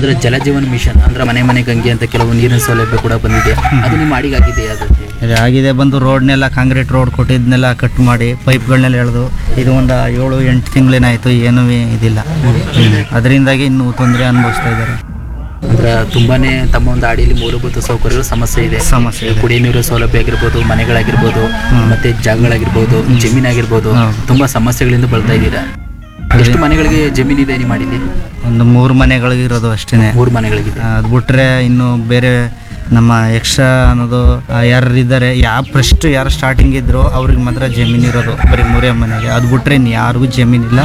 ಅಂದ್ರೆ ಜಲಜೀವನ್ ಮಿಷನ್ ಅಂದ್ರೆ ಮನೆ ಮನೆ ಗಂಗೆ ಅಂತ ಕೆಲವು ನೀರಿನ ಸೌಲಭ್ಯ ಕೂಡ ಬಂದಿದೆ ಅದು ನಿಮ್ಮ ಅಡಿಗಾಗಿದೆ ಅದು ಇದು ಆಗಿದೆ ಬಂದು ರೋಡ್ನೆಲ್ಲ ಕಾಂಕ್ರೀಟ್ ರೋಡ್ ಕೊಟ್ಟಿದ್ನೆಲ್ಲ ಕಟ್ ಮಾಡಿ ಪೈಪ್ಗಳನ್ನೆಲ್ಲ ಎಳೆದು ಇದು ಒಂದು ಏಳು ಎಂಟು ತಿಂಗಳೇನಾಯಿತು ಏನೂ ಇದಿಲ್ಲ ಅದರಿಂದಾಗಿ ಇನ್ನೂ ತೊಂದರೆ ಅನುಭವಿಸ್ತಾ ಇದ್ದಾರೆ ಅಂದ್ರೆ ತುಂಬಾನೇ ತಮ್ಮ ಒಂದು ಅಡಿಯಲ್ಲಿ ಮೂಲಭೂತ ಸೌಕರ್ಯಗಳು ಸಮಸ್ಯೆ ಇದೆ ಸಮಸ್ಯೆ ಇದೆ ಕುಡಿಯ ನೀರು ಸೌಲಭ್ಯ ಆಗಿರ್ಬೋದು ಮನೆಗಳಾಗಿರ್ಬೋದು ಮತ್ತೆ ಜಾಗಗಳಾಗಿರ್ಬೋದು ಜಮೀನಾಗಿರ್ಬೋದು ಹೌದು. ತುಂಬಾ ಸಮಸ್ಯೆಗಳಿಂದ ಬಳಲ್ತಾ ಇದ್ದೀರಾ ಎಷ್ಟು ಮನೆಗಳಿಗೆ ಜಮೀನಿದೆ ನೀವು ಮಾಡಿಲ್ಲಿ ಒಂದು ಮೂರು ಮನೆಗಳಿಗಿರೋದು ಅಷ್ಟೇ ಮೂರು ಮನೆಗಳಿಗಿದೆ ಅದು ಬಿಟ್ರೆ ಇನ್ನು ಬೇರೆ ನಮ್ಮ ಎಕ್ಸ್ಟ್ರಾ ಅನ್ನೋದು ಯಾರು ಇದ್ದಾರೆ ಯಾವ ಫಸ್ಟ್ ಯಾರು ಸ್ಟಾರ್ಟಿಂಗ್ ಇದ್ರು ಅವ್ರಿಗೆ ಮಾತ್ರ ಜಮೀನು ಇರೋದು ಬರೀ ಮೂರೇ ಮನೆಗೆ ಅದು ಬಿಟ್ರೆ ಇನ್ನು ಯಾರಿಗೂ ಜಮೀನಿಲ್ಲ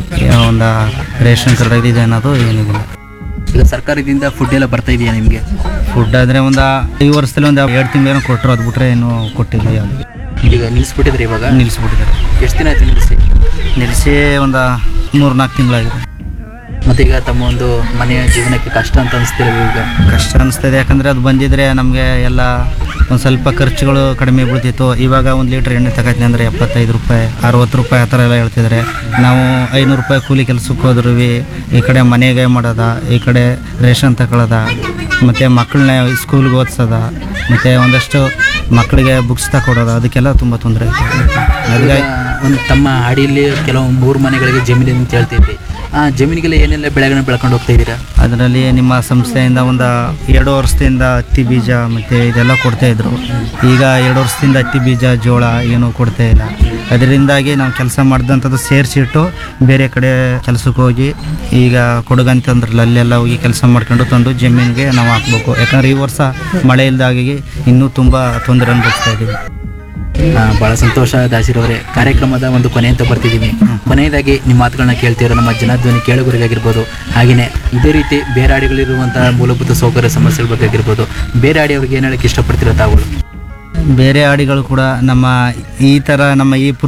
ಒಂದು ರೇಷನ್ ಕಾರ್ಡ್ ಇದೆ ಅನ್ನೋದು ಏನಿಲ್ಲ ಈಗ ಸರ್ಕಾರದಿಂದ ಫುಡ್ ಎಲ್ಲ ಬರ್ತಾ ಇದೆಯಾ ನಿಮಗೆ ಫುಡ್ ಆದರೆ ಒಂದು ಈ ವರ್ಷದಲ್ಲಿ ಒಂದು ಎರಡು ತಿಂಗಳೇನೋ ಕೊಟ್ಟರು ಅದು ಬಿಟ್ರೆ ಏನು ಕೊಟ್ಟಿಲ್ಲ ಯಾವ್ದು ಈಗ ನಿಲ್ಲಿಸ್ಬಿಟ್ಟಿದ್ರೆ ಇವಾಗ ನಿಲ್ಲಿಸ್ಬಿಟ್ಟಿದ್ದಾರೆ ಎಷ್ಟು ದಿನ ಆಯ್ತು ನಿಲ್ಲಿಸಿ ನಿಲ್ಲಿಸಿ ಒಂದು ಮೂರು ನಾಲ್ಕು ತಿಂಗಳಾಗಿದೆ ಮತ್ತೆ ಈಗ ತಮ್ಮ ಒಂದು ಮನೆಯ ಜೀವನಕ್ಕೆ ಕಷ್ಟ ಅಂತ ಅನಿಸ್ತಿಲ್ಲ ಈಗ ಕಷ್ಟ ಅನಿಸ್ತದೆ ಯಾಕಂದರೆ ಅದು ಬಂದಿದ್ರೆ ನಮಗೆ ಎಲ್ಲ ಒಂದು ಸ್ವಲ್ಪ ಖರ್ಚುಗಳು ಕಡಿಮೆ ಬೀಳ್ತಿತ್ತು ಇವಾಗ ಒಂದು ಲೀಟ್ರ್ ಎಣ್ಣೆ ತಗೋತೀನಿ ಅಂದರೆ ಎಪ್ಪತ್ತೈದು ರೂಪಾಯಿ ಅರವತ್ತು ರೂಪಾಯಿ ಆ ಥರ ಎಲ್ಲ ಹೇಳ್ತಿದ್ದಾರೆ ನಾವು ಐನೂರು ರೂಪಾಯಿ ಕೂಲಿ ಕೆಲಸಕ್ಕೆ ಹೋದ್ರು ಈ ಕಡೆ ಮನೆಗೆ ಮಾಡೋದ ಈ ಕಡೆ ರೇಷನ್ ತಗೊಳ್ಳೋದ ಮತ್ತು ಮಕ್ಕಳನ್ನ ಸ್ಕೂಲ್ಗೆ ಓದಿಸೋದ ಮತ್ತು ಒಂದಷ್ಟು ಮಕ್ಕಳಿಗೆ ಬುಕ್ಸ್ ತಗೊಡೋದು ಅದಕ್ಕೆಲ್ಲ ತುಂಬ ತೊಂದರೆ ಆಯ್ತು ಈಗ ಅದಕ್ಕೆ ಒಂದು ತಮ್ಮ ಹಾಡಿಯಲ್ಲಿ ಕೆಲವು ಮೂರು ಮನೆಗಳಿಗೆ ಜಮೀನು ಅಂತ ಹೇಳ್ತಿದ್ರಿ ಆ ಜಮೀನಿಗೆಲ್ಲ ಏನೆಲ್ಲ ಬೆಳೆಗಳನ್ನ ಬೆಳ್ಕೊಂಡು ಹೋಗ್ತಾ ಇದ್ದೀರಾ ಅದರಲ್ಲಿ ನಿಮ್ಮ ಸಂಸ್ಥೆಯಿಂದ ಒಂದು ಎರಡು ವರ್ಷದಿಂದ ಹತ್ತಿ ಬೀಜ ಮತ್ತು ಇದೆಲ್ಲ ಕೊಡ್ತಾ ಇದ್ರು ಈಗ ಎರಡು ವರ್ಷದಿಂದ ಹತ್ತಿ ಬೀಜ ಜೋಳ ಏನೂ ಕೊಡ್ತಾ ಇಲ್ಲ ಅದರಿಂದಾಗಿ ನಾವು ಕೆಲಸ ಮಾಡಿದಂಥದ್ದು ಸೇರಿಸಿಟ್ಟು ಬೇರೆ ಕಡೆ ಕೆಲಸಕ್ಕೆ ಹೋಗಿ ಈಗ ಕೊಡಗಂತಂದ್ರಲ್ಲ ಅಲ್ಲೆಲ್ಲ ಹೋಗಿ ಕೆಲಸ ಮಾಡ್ಕೊಂಡು ತಂದು ಜಮೀನಿಗೆ ನಾವು ಹಾಕ್ಬೇಕು ಯಾಕಂದ್ರೆ ಈ ವರ್ಷ ಮಳೆ ಇಲ್ದಾಗಿ ಇನ್ನೂ ತುಂಬ ತೊಂದರೆ ಅನುಭವಿಸ್ತಾ ಇದ್ದೀವಿ ಆ, ಬಹಳ ಸಂತೋಷ ದಾಸಿರವರೇ ಕಾರ್ಯಕ್ರಮದ ಒಂದು ಕೊನೆ ಅಂತ ಬರ್ತಿದ್ದೀವಿ ಕೊನೆಯದಾಗಿ ನಿಮ್ಮ ಮಾತುಗಳನ್ನ ಕೇಳ್ತಿರೋ ನಮ್ಮ ಜನಧ್ವನಿ ಕೇಳುಗರಿಗಾಗಿರ್ಬೋದು ಹಾಗೆಯೇ ಇದೇ ರೀತಿ ಬೇರೆ ಆಡಿಗಳಿರುವಂತಹ ಮೂಲಭೂತ ಸೌಕರ್ಯ ಸಮಸ್ಯೆಗಳ ಬಗ್ಗೆ ಆಗಿರ್ಬೋದು ಬೇರೆ ಆಡಿ ಅವ್ರಿಗೆ ಏನು ಹೇಳಕ್ಕೆ ಇಷ್ಟಪಡ್ತಿರೋ ತಾವುಗಳು ಬೇರೆ ಹಾಡಿಗಳು ಕೂಡ ನಮ್ಮ ಈ ಥರ ನಮ್ಮ ಈ